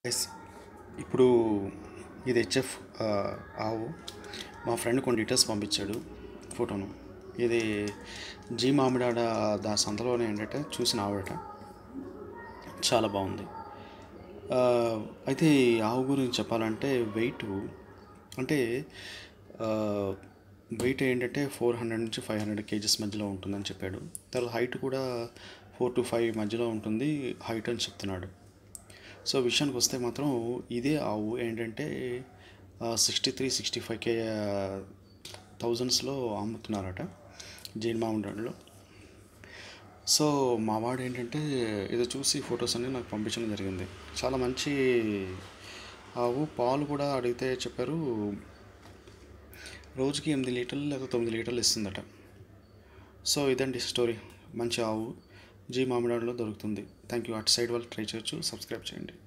yes ఇప్పుడు ఇది HF ఆవు మా ఫ్రెండ్ కొన్ని డీటెయిల్స్ పంపించాడు ఫోటోను ఇది జీ మామిడాడ దా సంతలోనే ఏంటంటే చూసిన ఆవిడట చాలా బాగుంది ఆ, అయితే ఈ ఆవు గురించి చెప్పాలంటే వెయిట్ అంటే వెయిట్ ఏంటంటే ఫోర్ హండ్రెడ్ నుంచి ఫైవ్ హండ్రెడ్ కేజెస్ మధ్యలో ఉంటుందని చెప్పాడు తర్వాత హైట్ కూడా ఫోర్ టు ఫైవ్ మధ్యలో ఉంటుంది హైట్ అని చెప్తున్నాడు సో విషయానికి వస్తే మాత్రం ఇదే ఆవు ఏంటంటే sixty three sixty five K థౌజండ్స్లో అమ్ముతున్నారట జైన్ మామిడిలో సో మా వాడు ఏంటంటే ఇది చూసి ఫొటోస్ అన్ని నాకు పంపించడం జరిగింది చాలా మంచి ఆవు పాలు కూడా అడిగితే చెప్పారు రోజుకి ఎనిమిది లీటర్లు లేదా తొమ్మిది లీటర్లు ఇస్తుందట సో ఇదండి స్టోరీ మంచి ఆవు జీ మామిడాడలో దొరుకుతుంది థ్యాంక్ యూ అటు సైడ్ వాళ్ళు ట్రై చేయొచ్చు సబ్స్క్రైబ్ చేయండి